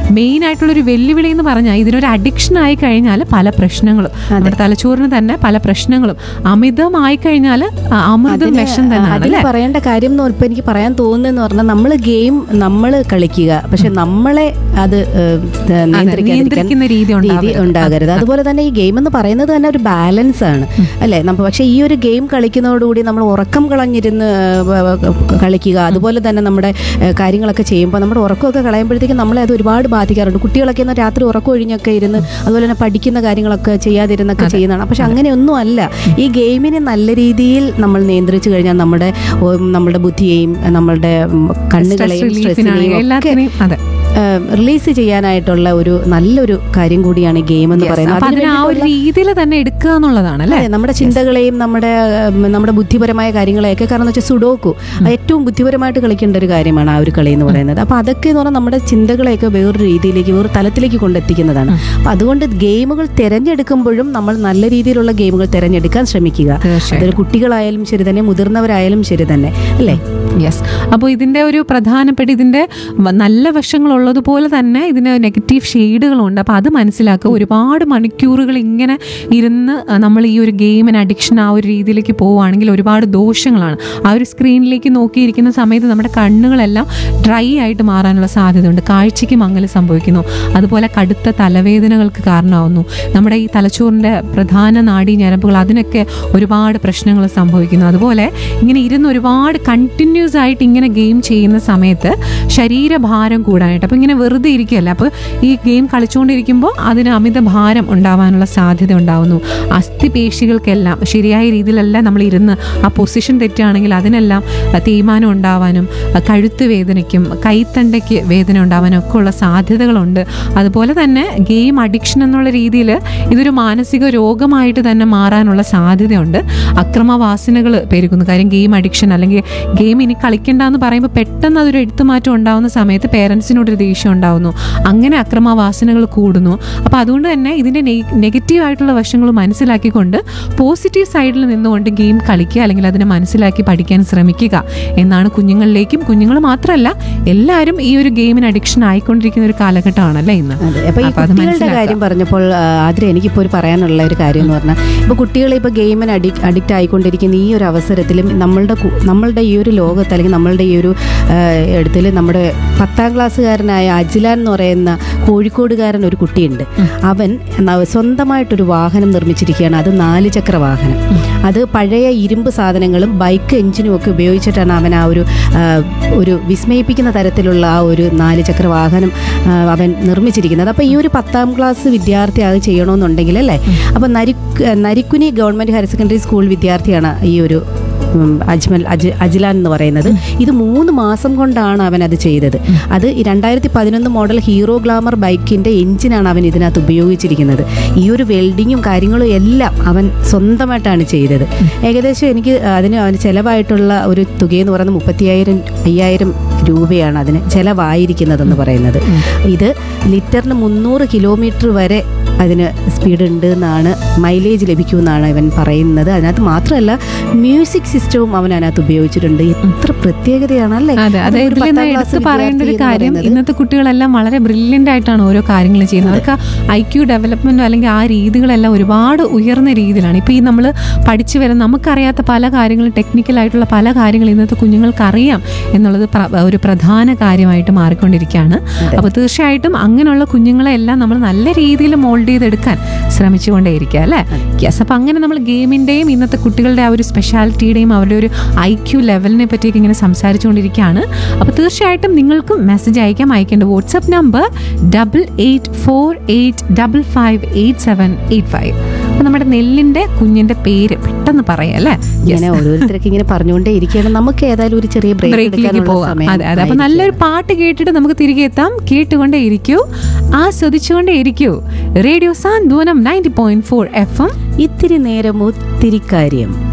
Main ആയിട്ടുള്ളൊരു വെല്ലുവിളി എന്ന് പറഞ്ഞാൽ ഇതിനൊരു അഡിക്ഷൻ ആയി കഴിഞ്ഞാൽ പല പ്രശ്നങ്ങളും നമ്മുടെ തലച്ചോറിന് തന്നെ പല പ്രശ്നങ്ങളും അമിതമായി കഴിഞ്ഞാൽ അമൃതം വിഷം തന്നെയാണ് അതിൽ അല്ലേ പറയേണ്ട കാര്യം എന്ന് ഇപ്പൊ എനിക്ക് പറയാൻ തോന്നുന്നതെന്ന് പറഞ്ഞാൽ നമ്മൾ ഗെയിം നമ്മൾ കളിക്കുക പക്ഷെ നമ്മളെ അത് ഏഹ്, നിയന്ത്രിക്കാതിരിക്കാൻ നിയന്ത്രിക്കുന്ന രീതി രീതി ഉണ്ടാവരുത്. ഉണ്ടാകരുത് അതുപോലെ തന്നെ ഈ ഗെയിം എന്ന് പറയുന്നത് തന്നെ ഒരു ബാലൻസ് ആണ് അല്ലേ നമ്മൾ പക്ഷേ ഈ ഒരു ഗെയിം കളിക്കുന്നതോടുകൂടി നമ്മൾ ഉറക്കം കളഞ്ഞിരുന്ന് ഏഹ്, വ- വ- കളിക്കുക അതുപോലെ തന്നെ നമ്മുടെ ഏഹ്, കാര്യങ്ങളൊക്കെ ചെയ്യുമ്പോൾ നമ്മുടെ ഉറക്കമൊക്കെ കളയുമ്പോഴത്തേക്കും നമ്മളെ അത് ഒരുപാട് ബാധിക്കാറുണ്ട് കുട്ടികളൊക്കെ എന്നാൽ രാത്രി ഉറക്കം ഒഴിഞ്ഞൊക്കെ ഇരുന്ന് അതുപോലെ തന്നെ പഠിക്കുന്ന കാര്യങ്ങളൊക്കെ ചെയ്യാതിരുന്നൊക്കെ ചെയ്യുന്നതാണ് പക്ഷെ അങ്ങനെയൊന്നും അല്ല ഈ ഗെയിമിനെ നല്ല രീതിയിൽ നമ്മൾ നിയന്ത്രിച്ചു കഴിഞ്ഞാൽ നമ്മുടെ ഉം, നമ്മുടെ ബുദ്ധിയെയും നമ്മളുടെ ഉം, കണ്ണുകളെയും റിലീഫിനാണ് സ്ട്രെസ്സിനെയും ഒക്കെ എല്ലാത്തിനെയും അതെ റിലീസ് ചെയ്യാനായിട്ടുള്ള ഒരു നല്ലൊരു കാര്യം കൂടിയാണ് ഈ ഗെയിം എന്ന് പറയുന്നത് അപ്പൊ അതിന് അതിന് ആ ഒരു രീതിയിൽ തന്നെ എടുക്കുക എന്നുള്ളതാണ് അല്ലേ അതെ നമ്മുടെ ചിന്തകളെയും നമ്മുടെ ഉം, നമ്മുടെ ബുദ്ധിപരമായ കാര്യങ്ങളെയൊക്കെ കാരണം എന്ന് വെച്ചാൽ സുഡോക്കു അത് ഏറ്റവും ബുദ്ധിപരമായിട്ട് കളിക്കേണ്ട ഒരു കാര്യമാണ് ആ ഒരു കളി എന്ന് പറയുന്നത് അപ്പോൾ അതൊക്കെ എന്ന് പറഞ്ഞാൽ നമ്മുടെ ചിന്തകളെയൊക്കെ വേറൊരു രീതിയിലേക്ക് വേറൊരു തലത്തിലേക്ക് കൊണ്ടെത്തിക്കുന്നതാണ് അപ്പോൾ അതുകൊണ്ട് ഗെയിമുകൾ തിരഞ്ഞെടുക്കുമ്പോഴും നമ്മൾ നല്ല രീതിയിലുള്ള ഗെയിമുകൾ തിരഞ്ഞെടുക്കാൻ ശ്രമിക്കുക തീർച്ചയായും അതൊരു കുട്ടികളായാലും ശരി തന്നെ മുതിർന്നവരായാലും ശരി തന്നെ അല്ലേ യെസ് അപ്പോൾ ഇതിൻ്റെ ഒരു പ്രധാനപ്പെട്ട ഇതിൻ്റെ വ- നല്ല വശങ്ങളുള്ളതുപോലെ തന്നെ ഇതിന് നെഗറ്റീവ് ഷെയ്ഡുകളുണ്ട് അപ്പോൾ അത് മനസ്സിലാക്കുക ഒരുപാട് മണിക്കൂറുകൾ ഇങ്ങനെ ഇരുന്ന് അഹ്, നമ്മൾ ഈ ഒരു ഗെയിമിന് അഡിക്ഷൻ ആ ഒരു രീതിയിലേക്ക് പോവുകയാണെങ്കിൽ ഒരുപാട് ദോഷങ്ങളാണ് ആ ഒരു സ്ക്രീനിലേക്ക് നോക്കിയിരിക്കുന്ന സമയത്ത് നമ്മുടെ കണ്ണുകളെല്ലാം ഡ്രൈ ആയിട്ട് മാറാനുള്ള സാധ്യതയുണ്ട് കാഴ്ചയ്ക്ക് മങ്ങൽ സംഭവിക്കുന്നു അതുപോലെ കടുത്ത തലവേദനകൾക്ക് കാരണമാവുന്നു നമ്മുടെ ഈ തലച്ചോറിൻ്റെ പ്രധാന നാഡീ ഞരമ്പുകൾ അതിനൊക്കെ ഒരുപാട് പ്രശ്നങ്ങൾ സംഭവിക്കുന്നു അതുപോലെ ഇങ്ങനെ ഇരുന്ന് ഒരുപാട് കണ്ടിന്യൂസ് ആയിട്ട് ഇങ്ങനെ ഗെയിം ചെയ്യുന്ന സമയത്ത് ശരീരഭാരം കൂടാനായിട്ട് അപ്പോൾ ഇങ്ങനെ വെറുതെ ഇരിക്കുകയല്ല അപ്പോൾ ഈ ഗെയിം കളിച്ചുകൊണ്ടിരിക്കുമ്പോൾ അതിന് അമിത ഭാരം ഉണ്ടാവാനുള്ള സാധ്യത ഉണ്ടാവുന്നു അസ്ഥിപേശികൾക്കെല്ലാം ശരിയായ രീതിയിലല്ല നമ്മൾ ഇരുന്ന് ആ പൊസിഷൻ തെറ്റുകയാണെങ്കിൽ അതിനെല്ലാം അഹ്, തേയ്മാനം ഉണ്ടാവാനും അഹ്, കഴുത്ത് വേദനയ്ക്കും കൈത്തണ്ടയ്ക്ക് വേദന ഉണ്ടാവാനും ഒക്കെ ഉള്ള സാധ്യതകളുണ്ട് അതുപോലെ തന്നെ ഗെയിം അഡിക്ഷൻ എന്നുള്ള രീതിയിൽ ഇതൊരു മാനസിക രോഗമായിട്ട് തന്നെ മാറാനുള്ള സാധ്യതയുണ്ട് അക്രമവാസനകൾ പെരുകുന്നു കാര്യം ഗെയിം അഡിക്ഷൻ അല്ലെങ്കിൽ ഗെയിം ഇനി കളിക്കണ്ട എന്ന് പറയുമ്പോൾ പെട്ടെന്ന് അതൊരു എഴുത്തുമാറ്റം ഉണ്ടാവുന്ന സമയത്ത് പേരൻസിനോടൊരു ദേഷ്യം ഉണ്ടാവുന്നു അങ്ങനെ അക്രമവാസനകൾ കൂടുന്നു അപ്പോൾ അതുകൊണ്ട് തന്നെ ഇതിൻ്റെ നെഗറ്റീവ് ആയിട്ടുള്ള വശങ്ങൾ മനസ്സിലാക്കിക്കൊണ്ട് പോസിറ്റീവ് സൈഡിൽ നിന്നുകൊണ്ട് ഗെയിം കളിക്കുക അല്ലെങ്കിൽ അതിനെ മനസ്സിലാക്കി പഠിക്കാൻ ശ്രമിക്കുക എന്നാണ് കുഞ്ഞുങ്ങളിലേക്കും കുഞ്ഞുങ്ങൾ മാത്രമല്ല എല്ലാവരും ഈ ഒരു ഗെയിമിന് അഡിക്ഷൻ ആയിക്കൊണ്ടിരിക്കുന്ന ഒരു കാലഘട്ടമാണല്ലേ ഇന്ന് അതെ അപ്പൊ ഈ അപ്പൊ അത് കുട്ടികളുടെ മനസ്സിലാക്കുക. കാര്യം പറഞ്ഞപ്പോൾ ആ, ആതിര എനിക്കിപ്പോൾ ഒരു പറയാനുള്ള ഒരു കാര്യം എന്ന് പറഞ്ഞാൽ ഇപ്പൊ കുട്ടികൾ ഇപ്പൊ ഗെയിമിന് അഡിക്റ്റ് അഡിക്റ്റ് ആയിക്കൊണ്ടിരിക്കുന്ന ഈ ഒരു അവസരത്തിലും നമ്മളുടെ കു- നമ്മളുടെ ഈ ഒരു ലോകത്ത് അല്ലെങ്കിൽ നമ്മളുടെ ഈ ഒരു എടുത്തിൽ നമ്മുടെ പത്താം ക്ലാസ്സുകാരനായ അജിലാൻ എന്ന് പറയുന്ന കോഴിക്കോടുകാരൻ ഒരു കുട്ടിയുണ്ട് അവൻ ന- സ്വന്തമായിട്ടൊരു വാഹനം നിർമ്മിച്ചിരിക്കുകയാണ് അത് നാല് ചക്ര വാഹനം അത് പഴയ ഇരുമ്പ് സാധനങ്ങളും ബൈക്ക് എഞ്ചിനും ഒക്കെ ഉപയോഗിച്ചിട്ടാണ് അവൻ ആ ഒരു ആ, ഒരു വിസ്മയിപ്പിക്കുന്ന തരത്തിലുള്ള ആ ഒരു നാല് ചക്ര വാഹനം ആ, അവൻ നിർമ്മിച്ചിരിക്കുന്നത് അപ്പോൾ ഈ ഒരു പത്താം ക്ലാസ് വിദ്യാർത്ഥി അത് ചെയ്യണമെന്നുണ്ടെങ്കിൽ അല്ലേ അപ്പോൾ നരിക് Narikkuni government higher secondary school വിദ്യാർത്ഥിയാണ് ഈ ഒരു ഉം, അജ്മൽ അജ് അജിലാൻ എന്ന് പറയുന്നത് ഇത് മൂന്ന് മാസം കൊണ്ടാണ് അവൻ അത് ചെയ്തത് അത് ഈ രണ്ടായിരത്തി പതിനൊന്ന് മോഡൽ ഹീറോ ഗ്ലാമർ ബൈക്കിൻ്റെ എഞ്ചിനാണ് അവൻ ഇതിനകത്ത് ഉപയോഗിച്ചിരിക്കുന്നത് ഈ ഒരു വെൽഡിങ്ങും കാര്യങ്ങളും എല്ലാം അവൻ സ്വന്തമായിട്ടാണ് ചെയ്തത് ഏകദേശം എനിക്ക് അതിന് അവന് ചിലവായിട്ടുള്ള ഒരു തുകയെന്ന് പറയുന്നത് മുപ്പത്തിയായിരം അയ്യായിരം രൂപയാണ് അതിന് ചിലവായിരിക്കുന്നതെന്ന് പറയുന്നത് ഇത് ലിറ്ററിന് മുന്നൂറ് കിലോമീറ്റർ വരെ അതിന് സ്പീഡ് ഉണ്ട് എന്നാണ് മൈലേജ് ലഭിക്കുമെന്നാണ് ഇവൻ പറയുന്നത് അതിനകത്ത് മാത്രമല്ല മ്യൂസിക് സിസ്റ്റവും അവൻ അതിനകത്ത് ഉപയോഗിച്ചിട്ടുണ്ട് എത്ര പ്രത്യേകതയാണ് അല്ലേ അതെ അതെ ഒരു ഇതിൽ പത്താം നിന്ന് ക്ലാസ് എടുത്ത് പറയേണ്ട ഒരു വിദ്യാർത്ഥി എന്ന് കാര്യം പറയുന്നത് ഇന്നത്തെ കുട്ടികളെല്ലാം വളരെ ബ്രില്യൻ്റ് ആയിട്ടാണ് ഓരോ കാര്യങ്ങൾ ചെയ്യുന്നത് അവർക്ക് ഐ ക്യു ഡെവലപ്മെൻറ്റോ അല്ലെങ്കിൽ ആ രീതികളെല്ലാം ഒരുപാട് ഉയർന്ന രീതിയിലാണ് ഇപ്പോൾ ഈ നമ്മൾ പഠിച്ചു വരുന്ന നമുക്കറിയാത്ത പല കാര്യങ്ങളും ടെക്നിക്കലായിട്ടുള്ള പല കാര്യങ്ങളും ഇന്നത്തെ കുഞ്ഞുങ്ങൾക്ക് അറിയാം എന്നുള്ളത് പ്ര- ഒരു പ്രധാന കാര്യമായിട്ട് മാറിക്കൊണ്ടിരിക്കുകയാണ് അപ്പോൾ തീർച്ചയായിട്ടും അങ്ങനെയുള്ള കുഞ്ഞുങ്ങളെ എല്ലാം നമ്മൾ നല്ല രീതിയിൽ മോൾഡ് ചെയ്തെടുക്കാൻ ശ്രമിച്ചുകൊണ്ടേയിരിക്കുക അല്ലേ യെസ് അപ്പോൾ അങ്ങനെ നമ്മൾ ഗെയിമിൻ്റെയും ഇന്നത്തെ കുട്ടികളുടെ ആ ഒരു സ്പെഷ്യാലിറ്റിയുടെയും അവരുടെ ഒരു ഐ ക്യു ലെവലിനെ പറ്റിയൊക്കെ ഇങ്ങനെ സംസാരിച്ചുകൊണ്ടിരിക്കുകയാണ് അപ്പോൾ തീർച്ചയായിട്ടും നിങ്ങൾക്കും മെസ്സേജ് അയക്കാം അയക്കേണ്ട WhatsApp number double eight four eight double five eight seven eight five അപ്പോൾ നമ്മുടെ നെല്ലിൻ്റെ കുഞ്ഞിൻ്റെ പേര് പെട്ടെന്ന് പറയാം അല്ലേ ഇങ്ങനെ ഓരോരുത്തരൊക്കെ ഇങ്ങനെ പറഞ്ഞുകൊണ്ടേ ഇരിക്കുകയാണ് നമുക്ക് ഏതായാലും ഒരു ചെറിയ ബ്രേക്ക് ബ്രേക്കിലേക്ക് എടുക്കാനുള്ള പോവാം സമയം അതെ അതെ അപ്പൊ നല്ലൊരു പാട്ട് കേട്ടിട്ട് നമുക്ക് തിരികെ എത്താം കേട്ടുകൊണ്ടേ ഇരിക്കൂ ആസ്വദിച്ചുകൊണ്ടേ ഇരിക്കൂ radio Santhwanam ninety point four F M ഇത്തിരി നേരം ഒത്തിരി കാര്യം